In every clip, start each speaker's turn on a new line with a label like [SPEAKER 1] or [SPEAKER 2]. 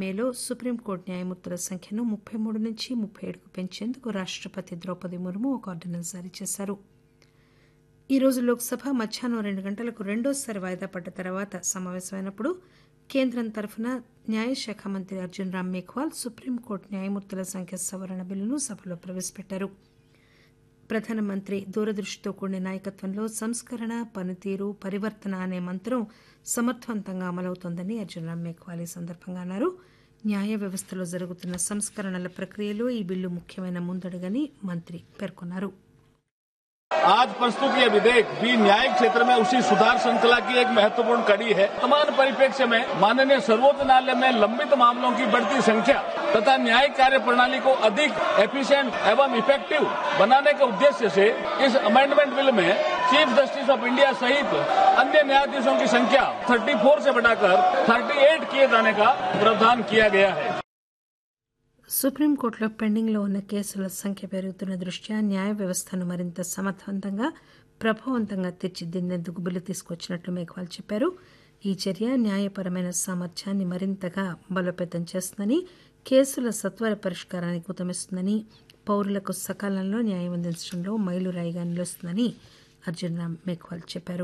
[SPEAKER 1] మేలో సుప్రీంకోర్టు న్యాయమూర్తుల సంఖ్యను ముప్పై మూడు నుంచి ముప్పై ఏడుకు పెంచేందుకు రాష్టపతి ద్రౌపది ముర్ము ఒక ఆర్డినెన్స్ జారీ చేశారు ఈ రోజు లోక్సభ మధ్యాహ్నం రెండు గంటలకు రెండోసారి వాయిదా పడ్డ తర్వాత సమావేశమైనప్పుడు కేంద్రం తరఫున న్యాయశాఖ మంత్రి అర్జున్ రామ్ మేఘ్వాల్ సుప్రీంకోర్టు న్యాయమూర్తుల సంఖ్య సవరణ బిల్లును సభలో ప్రవేశపెట్టారు ప్రధానమంత్రి దూరదృష్టితో కూడిన నాయకత్వంలో సంస్కరణ పనితీరు పరివర్తన అనే మంత్రం సమర్థవంతంగా అమలవుతోందని అర్జున్ రామ్ మేఘ్వాల్ ఈ సందర్భంగా అన్నారు న్యాయ వ్యవస్థలో జరుగుతున్న సంస్కరణల ప్రక్రియలో ఈ బిల్లు ముఖ్యమైన ముందడుగని మంత్రి పేర్కొన్నారు
[SPEAKER 2] आज प्रस्तुत ये विधेयक भी न्यायिक क्षेत्र में उसी सुधार श्रृंखला की एक महत्वपूर्ण कड़ी है वर्तमान परिप्रेक्ष्य में माननीय सर्वोच्च न्यायालय में लंबित मामलों की बढ़ती संख्या तथा न्यायिक कार्य प्रणाली को अधिक एफिशिएंट एवं इफेक्टिव बनाने के उद्देश्य से इस अमेंडमेंट बिल में चीफ जस्टिस ऑफ इंडिया सहित अन्य न्यायाधीशों की संख्या 34 से बढ़ाकर 38 किए जाने का प्रावधान किया गया है
[SPEAKER 1] సుప్రీంకోర్టులో పెండింగ్లో ఉన్న కేసుల సంఖ్య పెరుగుతున్న దృష్ట్యా న్యాయ వ్యవస్థను మరింత సమర్థవంతంగా ప్రభావవంతంగా తీర్చిదిద్దేందుకు బిల్లు తీసుకొచ్చినట్లు మేఘ్వాల్ చెప్పారు ఈ చర్య న్యాయపరమైన సామర్థ్యాన్ని మరింతగా బలోపేతం చేస్తుందని కేసుల సత్వర పరిష్కారానికి ఉతమిస్తుందని పౌరులకు సకాలంలో న్యాయం అందించడంలో మైలురాయిగా నిలుస్తుందని అర్జున్ రామ్ మేఘ్వాల్ చెప్పారు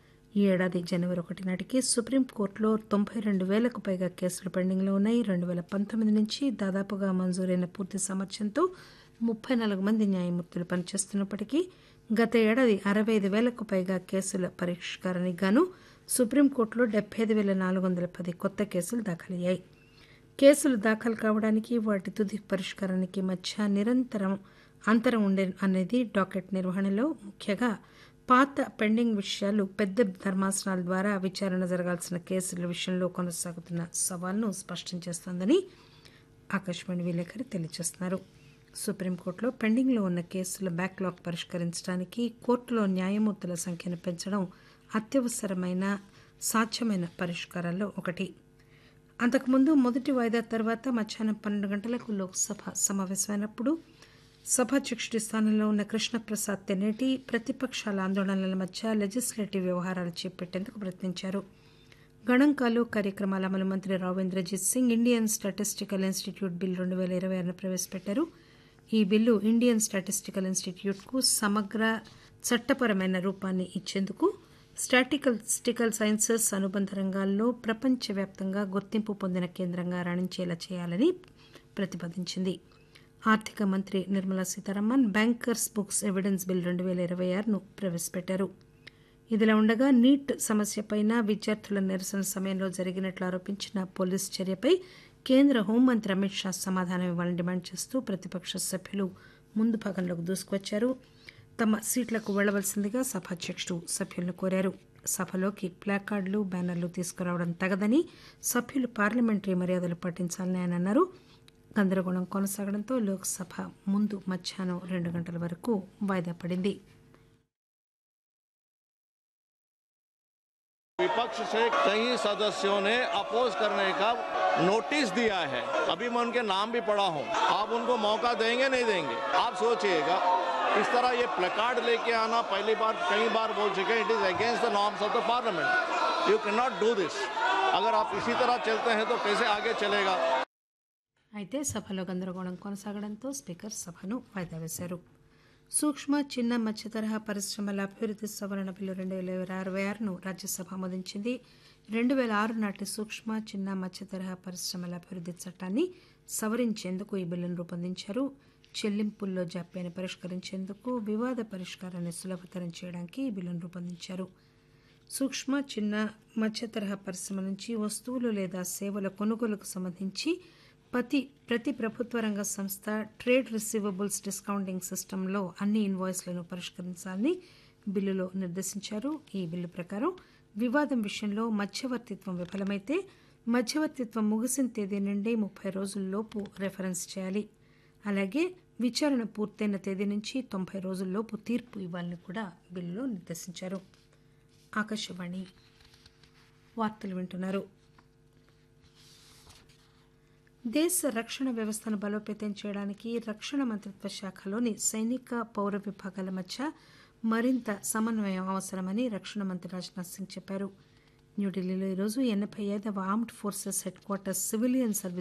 [SPEAKER 1] ఈ ఏడాది జనవరి ఒకటి నాటికి సుప్రీంకోర్టులో తొంభై రెండు వేలకు పైగా కేసులు పెండింగ్లో ఉన్నాయి రెండు వేల పంతొమ్మిది నుంచి దాదాపుగా మంజూరైన పూర్తి సామర్థ్యంతో ముప్పై నాలుగు మంది న్యాయమూర్తులు పనిచేస్తున్నప్పటికీ గత ఏడాది అరవై ఐదు వేలకు పైగా కేసుల పరిష్కారానికి గాను సుప్రీంకోర్టులో డెబ్బై ఐదు వేల నాలుగు వందల పది కొత్త కేసులు దాఖలయ్యాయి కేసులు దాఖలు కావడానికి వాటి తుది పరిష్కారానికి మధ్య నిరంతరం అంతరం ఉండే అనేది డాకెట్ నిర్వహణలో ముఖ్యంగా పాత పెండింగ్ విషయాలు పెద్ద ధర్మాసనాల ద్వారా విచారణ జరగాల్సిన కేసుల విషయంలో కొనసాగుతున్న సవాల్ను స్పష్టం చేస్తోందని ఆకాశవాణి విలేకరి తెలియజేస్తున్నారు సుప్రీంకోర్టులో పెండింగ్లో ఉన్న కేసుల బ్యాక్లాగ్ పరిష్కరించడానికి కోర్టులో న్యాయమూర్తుల సంఖ్యను పెంచడం అత్యవసరమైన సాధ్యమైన పరిష్కారాల్లో ఒకటి అంతకుముందు మొదటి వాయిదా తర్వాత మధ్యాహ్నం పన్నెండు గంటలకు లోక్సభ సమావేశమైనప్పుడు సభాధ్యక్షుడి స్థానంలో ఉన్న కృష్ణప్రసాద్ తెన్నేటి ప్రతిపక్షాల ఆందోళనల మధ్య లెజిస్లేటివ్ వ్యవహారాలు చేపట్టేందుకు ప్రయత్నించారు గణాంకాలు కార్యక్రమాల అమలు మంత్రి Ravendrajit Singh Indian Statistical Institute bill రెండు వేల ఇరవై ఆరును ప్రవేశపెట్టారు ఈ బిల్లు ఇండియన్ స్టాటిస్టికల్ ఇన్స్టిట్యూట్కు సమగ్ర చట్టపరమైన రూపాన్ని ఇచ్చేందుకు స్టాటిస్టికల్ సైన్సెస్ అనుబంధ రంగాల్లో ప్రపంచవ్యాప్తంగా గుర్తింపు పొందిన కేంద్రంగా రాణించేలా చేయాలని ప్రతిపాదించింది ఆర్థిక మంత్రి Nirmala Sitharaman bankers books evidence bill రెండు వేల ఇరవై ఆరును ప్రవేశపెట్టారు ఇదిలా ఉండగా నీట్ సమస్యపైన విద్యార్థుల నిరసన సమయంలో జరిగినట్లు ఆరోపించిన పోలీస్ చర్యపై కేంద్ర హోంమంత్రి అమిత్ షా సమాధానం ఇవ్వాలని డిమాండ్ చేస్తూ ప్రతిపక్ష సభ్యులు ముందు భాగంలోకి దూసుకొచ్చారు తమ సీట్లకు వెళ్లవలసిందిగా సభాధ్యక్షుడు సభ్యులను కోరారు సభలోకి ప్లాకార్డులు బ్యానర్లు తీసుకురావడం తగదని సభ్యులు పార్లమెంటరీ మర్యాదలు పాటించాలని ఆయన అన్నారు గందరగోళం కొనసాగడంతో లోక్సభ ముందు మధ్యాహ్నం రెండు గంటల వరకు వాయిదా పడింది
[SPEAKER 3] विपक्ष से कई सदस्यों ने अपोज करने का नोटिस दिया है अभी मैं उनके नाम भी पढ़ा हूं आप उनको मौका देंगे नहीं देंगे आप सोचिएगा इस तरह ये प्लेकार्ड लेके आना पहली बार कई बार बोल चुके it is against the norms of the parliament you can not do this अगर आप इसी तरह चलते हैं तो कैसे आगे चलेगा
[SPEAKER 1] అయితే సభలో గందరగోళం కొనసాగడంతో స్పీకర్ సభను వాయిదా వేశారు సూక్ష్మ చిన్న మధ్య తరహా పరిశ్రమల అభివృద్ధి సవరణ బిల్లు రెండు వేల అరవై ఆరును రాజ్యసభ ఆమోదించింది రెండు వేల ఆరు నాటి సూక్ష్మ చిన్న మధ్య తరహా పరిశ్రమల అభివృద్ధి చట్టాన్ని సవరించేందుకు ఈ బిల్లును రూపొందించారు చెల్లింపుల్లో జాప్యాన్ని పరిష్కరించేందుకు వివాద పరిష్కారాన్ని సులభతరం చేయడానికి ఈ బిల్లును రూపొందించారు సూక్ష్మ చిన్న మధ్య తరహా పరిశ్రమ నుంచి వస్తువులు లేదా సేవల కొనుగోలుకు సంబంధించి ప్రతి ప్రతి ప్రభుత్వ రంగ సంస్థ ట్రేడ్ రిసీవబుల్స్ డిస్కౌంటింగ్ సిస్టంలో అన్ని ఇన్వాయిస్లను పరిష్కరించాలని బిల్లులో నిర్దేశించారు ఈ బిల్లు ప్రకారం వివాదం విషయంలో మధ్యవర్తిత్వం విఫలమైతే మధ్యవర్తిత్వం ముగిసిన తేదీ నుండి ముప్పై రోజుల్లోపు రెఫరెన్స్ చేయాలి అలాగే విచారణ పూర్తయిన తేదీ నుంచి తొంభై రోజుల్లోపు తీర్పు ఇవ్వాలని కూడా బిల్లులో నిర్దేశించారు ఆకాశవాణి వార్తలు వింటున్నారు దేశ రక్షణ వ్యవస్థను బలోపేతం చేయడానికి రక్షణ మంత్రిత్వ శాఖలోని సైనిక పౌర విభాగాల మధ్య మరింత సమన్వయం అవసరమని రక్షణ మంత్రి రాజ్నాథ్ సింగ్ చెప్పారు న్యూఢిల్లీలో ఈరోజు ఎనభై ఐదవ armed forces headquarters civilian service